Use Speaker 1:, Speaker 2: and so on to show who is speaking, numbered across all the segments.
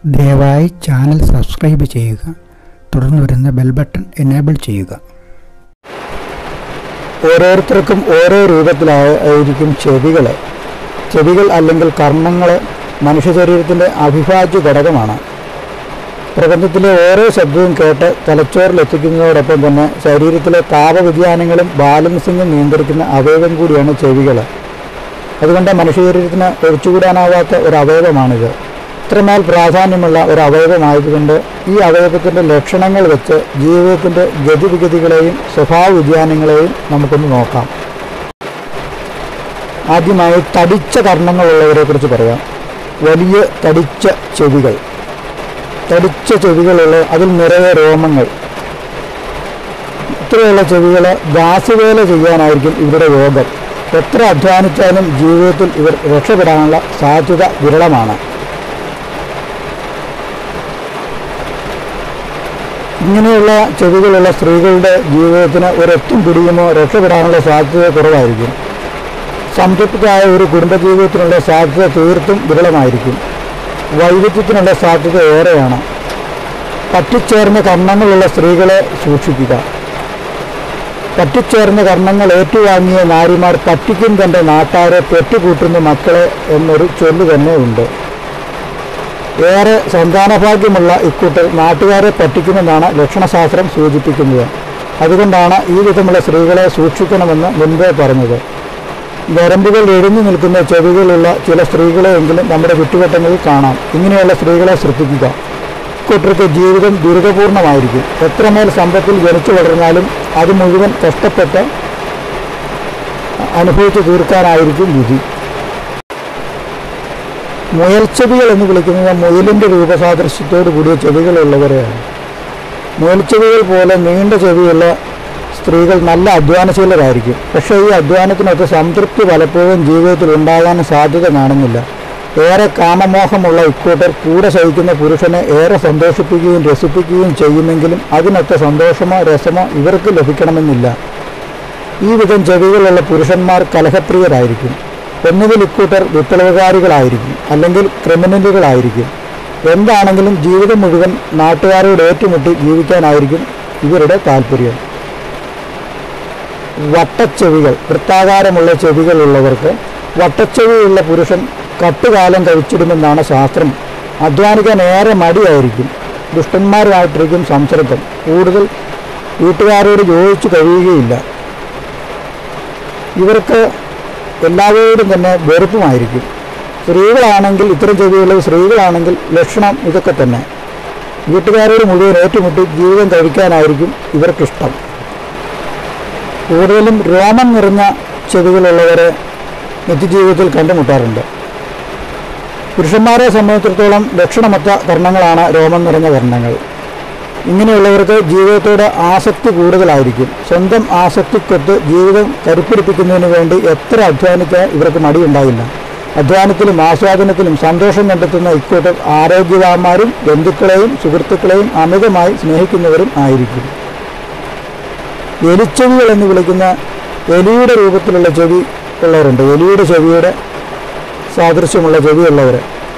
Speaker 1: ദയവായി channel subscribe ചെയ്യുക തുടർന്ന് വരുന്ന ബെൽ ബട്ടൺ എനേബിൾ ചെയ്യുക ഓരോരുത്തർക്കും ഓരോ രൂപത്തിലായിരിക്കും ചെവികൾ ചെവികൾ അല്ലെങ്കിൽ കർണങ്ങൾ മനുഷ്യ ശരീരത്തിൻ്റെ അവിഭാജ്യ ഘടകമാണ് പ്രപഞ്ചത്തിലെ ഓരോ ശബ്ദവും കേട്ട് തലച്ചോറിലെത്തിക്കുന്നതോടൊപ്പം തന്നെ ശരീരത്തിലെ താപവ്യതിയാനങ്ങളും ബാലൻസിങ്ങും നിയന്ത്രിക്കുന്ന അവയവം കൂടിയാണ് ചെവികൾ അതുകൊണ്ട് മനുഷ്യ ശരീരത്തിന് ഒഴിച്ചുകൂടാനാവാത്ത ഒരു അവയവമാണിത് ഇത്രമേൽ പ്രാധാന്യമുള്ള ഒരു അവയവമായതുകൊണ്ട് ഈ അവയവത്തിൻ്റെ ലക്ഷണങ്ങൾ വെച്ച് ജീവിതത്തിൻ്റെ ഗതിവിഗതികളെയും സ്വഭാവ വ്യതിയാനങ്ങളെയും നമുക്കൊന്ന് നോക്കാം ആദ്യമായി തടിച്ച കർണങ്ങളുള്ളവരെ കുറിച്ച് പറയാം വലിയ തടിച്ച ചെവികൾ തടിച്ച ചെവികളുള്ള അതിൽ നിറയെ രോമങ്ങൾ ഇത്രയുള്ള ചെവികൾ ദാസ്യവേല ചെയ്യാനായിരിക്കും ഇവരുടെ യോഗം എത്ര അധ്വാനിച്ചാലും ജീവിതത്തിൽ ഇവർ രക്ഷപ്പെടാനുള്ള സാധ്യത വിരളമാണ് ഇങ്ങനെയുള്ള ചെവികളുള്ള സ്ത്രീകളുടെ ജീവിതത്തിന് ഒരെത്തും പിടിയുമോ രക്ഷപ്പെടാനുള്ള സാധ്യത കുറവായിരിക്കും സംതൃപ്തമായ ഒരു കുടുംബജീവിതത്തിനുള്ള സാധ്യത തീർത്തും വിരളമായിരിക്കും വൈവിധ്യത്തിനുള്ള സാധ്യത ഏറെയാണ് പറ്റിച്ചേർന്ന കർണങ്ങളുള്ള സ്ത്രീകളെ സൂക്ഷിക്കുക പറ്റിച്ചേർന്ന കർണങ്ങൾ ഏറ്റുവാങ്ങിയ നാരിമാർ പറ്റിക്കും തൻ്റെ നാട്ടാരെ പെറ്റുകൂട്ടുന്ന മക്കളെ എന്നൊരു ചൊല്ലു തന്നെ ഉണ്ട് ഏറെ സന്താനഭാഗ്യമുള്ള ഇക്കൂട്ടർ നാട്ടുകാരെ പറ്റിക്കുമെന്നാണ് ലക്ഷണശാസ്ത്രം സൂചിപ്പിക്കുന്നത് അതുകൊണ്ടാണ് ഈ വിധമുള്ള സ്ത്രീകളെ സൂക്ഷിക്കണമെന്ന് മുൻപേ പറഞ്ഞത് ഞരമ്പുകൾ എഴുന്നു നിൽക്കുന്ന ചെവികളുള്ള ചില സ്ത്രീകളെയെങ്കിലും നമ്മുടെ ചുറ്റുവട്ടങ്ങളിൽ കാണാം ഇങ്ങനെയുള്ള സ്ത്രീകളെ ശ്രദ്ധിക്കുക ഇക്കൂട്ടർക്ക് ജീവിതം ദുരിതപൂർണമായിരിക്കും എത്രമേൽ സമ്പത്തിൽ ജനിച്ചു വളർന്നാലും അത് മുഴുവൻ കഷ്ടപ്പെട്ട് അനുഭവിച്ചു തീർക്കാനായിരിക്കും വിധി മുയൽച്ചെവികൾ എന്ന് വിളിക്കുന്നത് മുയലിൻ്റെ രൂപസാദൃശ്യത്തോട് കൂടിയ ചെവികളുള്ളവരെയാണ് മുയൽച്ചെവികൾ പോലെ നീണ്ട ചെവിയുള്ള സ്ത്രീകൾ നല്ല അധ്വാനശീലരായിരിക്കും പക്ഷേ ഈ അധ്വാനത്തിനൊക്കെ സംതൃപ്തി പലപ്പോഴും ജീവിതത്തിൽ ഉണ്ടാകാൻ സാധ്യത കാണുന്നില്ല ഏറെ കാമമോഹമുള്ള ഇക്കൂട്ടർ കൂടെ സഹിക്കുന്ന പുരുഷനെ ഏറെ സന്തോഷിപ്പിക്കുകയും രസിപ്പിക്കുകയും ചെയ്യുമെങ്കിലും അതിനൊക്കെ സന്തോഷമോ രസമോ ഇവർക്ക് ലഭിക്കണമെന്നില്ല ഈ വിധം ചെവികളുള്ള പുരുഷന്മാർ കലഹപ്രിയരായിരിക്കും ഒന്നുകിൽ ഇക്കൂട്ടർ വിപ്ലവകാരികളായിരിക്കും അല്ലെങ്കിൽ ക്രിമിനലുകളായിരിക്കും എന്താണെങ്കിലും ജീവിതം മുഴുവൻ നാട്ടുകാരോട് ഏറ്റുമുട്ടി ജീവിക്കാനായിരിക്കും ഇവരുടെ താല്പര്യം വട്ടച്ചെവികൾ വൃത്താകാരമുള്ള ചെവികളുള്ളവർക്ക് വട്ടച്ചെവിയുള്ള പുരുഷൻ കട്ടുകാലം കഴിച്ചിടുമെന്നാണ് ശാസ്ത്രം അധ്വാനിക്കാൻ ഏറെ മടിയായിരിക്കും ദുഷ്ടന്മാരുമായിട്ടിരിക്കും സംസർഗം കൂടുതൽ വീട്ടുകാരോട് യോജിച്ച് കഴിയുകയില്ല ഇവർക്ക് എല്ലാവരോടും തന്നെ വെറുപ്പുമായിരിക്കും സ്ത്രീകളാണെങ്കിൽ ഇത്തരം ചെവിയുള്ള സ്ത്രീകളാണെങ്കിൽ ലക്ഷണം ഇതൊക്കെ തന്നെ വീട്ടുകാരോട് മുഴുവൻ ഏറ്റുമുട്ടി ജീവിതം കഴിക്കാനായിരിക്കും ഇവർക്കിഷ്ടം കൂടുതലും രോമം നിറഞ്ഞ ചെവികളുള്ളവരെ നിത്യജീവിതത്തിൽ കണ്ടുമുട്ടാറുണ്ട് പുരുഷന്മാരെ സംബന്ധിച്ചിടത്തോളം ലക്ഷണമൊത്ത കർണങ്ങളാണ് രോമം നിറഞ്ഞ കർണങ്ങൾ ഇങ്ങനെയുള്ളവർക്ക് ജീവിതത്തോട് ആസക്തി കൂടുതലായിരിക്കും സ്വന്തം ആസക്തിക്കൊത്ത് ജീവിതം കരുപ്പിടിപ്പിക്കുന്നതിന് വേണ്ടി എത്ര അധ്വാനിക്കാൻ ഇവർക്ക് മടിയുണ്ടായില്ല അധ്വാനത്തിലും ആസ്വാദനത്തിലും സന്തോഷം കണ്ടെത്തുന്ന ഇക്കൂട്ടർ ആരോഗ്യവാന്മാരും ബന്ധുക്കളെയും സുഹൃത്തുക്കളെയും അമിതമായി സ്നേഹിക്കുന്നവരും ആയിരിക്കും എലിച്ചെവികൾ എന്ന് വിളിക്കുന്ന എലിയുടെ രൂപത്തിലുള്ള ചെവി ഉള്ളവരുണ്ട് എലിയുടെ ചെവിയുടെ സാദൃശ്യമുള്ള ചെവിയുള്ളവർ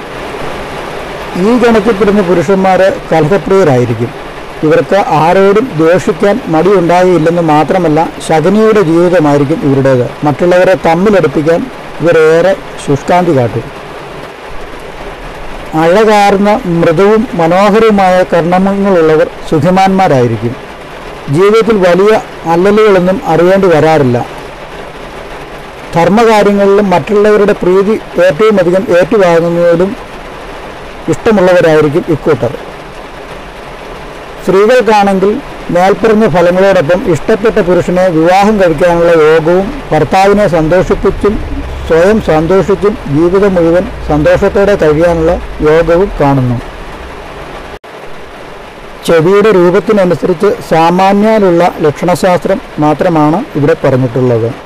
Speaker 1: ഈ ഗണത്തിൽപ്പെടുന്ന പുരുഷന്മാർ കലഹപ്രിയരായിരിക്കും ഇവർക്ക് ആരോടും ദ്വേഷിക്കാൻ മടിയുണ്ടാകില്ലെന്ന് മാത്രമല്ല ശകുനിയുടെ ജീവിതമായിരിക്കും ഇവരുടേത് മറ്റുള്ളവരെ തമ്മിലടുപ്പിക്കാൻ ഇവരേറെ ശുഷ്കാന്തി കാട്ടും അഴകാർന്ന മൃദുവും മനോഹരവുമായ കർണങ്ങളുള്ളവർ സുഖിമാന്മാരായിരിക്കും ജീവിതത്തിൽ വലിയ അല്ലലുകളൊന്നും അറിയേണ്ടി വരാറില്ല ധർമ്മകാര്യങ്ങളിലും മറ്റുള്ളവരുടെ പ്രീതി ഏറ്റവും അധികം ഏറ്റുവാങ്ങുന്നതിലും ഇഷ്ടമുള്ളവരായിരിക്കും ഇക്കൂട്ടർ സ്ത്രീകൾക്കാണെങ്കിൽ മേൽപ്പറഞ്ഞ ഫലങ്ങളോടൊപ്പം ഇഷ്ടപ്പെട്ട പുരുഷനെ വിവാഹം കഴിക്കാനുള്ള യോഗവും ഭർത്താവിനെ സന്തോഷിപ്പിച്ചും സ്വയം സന്തോഷിച്ചും ജീവിതം മുഴുവൻ സന്തോഷത്തോടെ കഴിയാനുള്ള യോഗവും കാണുന്നു ചെവിയുടെ രൂപത്തിനനുസരിച്ച് സാമാന്യാലുള്ള ലക്ഷണശാസ്ത്രം മാത്രമാണ് ഇവിടെ പറഞ്ഞിട്ടുള്ളത്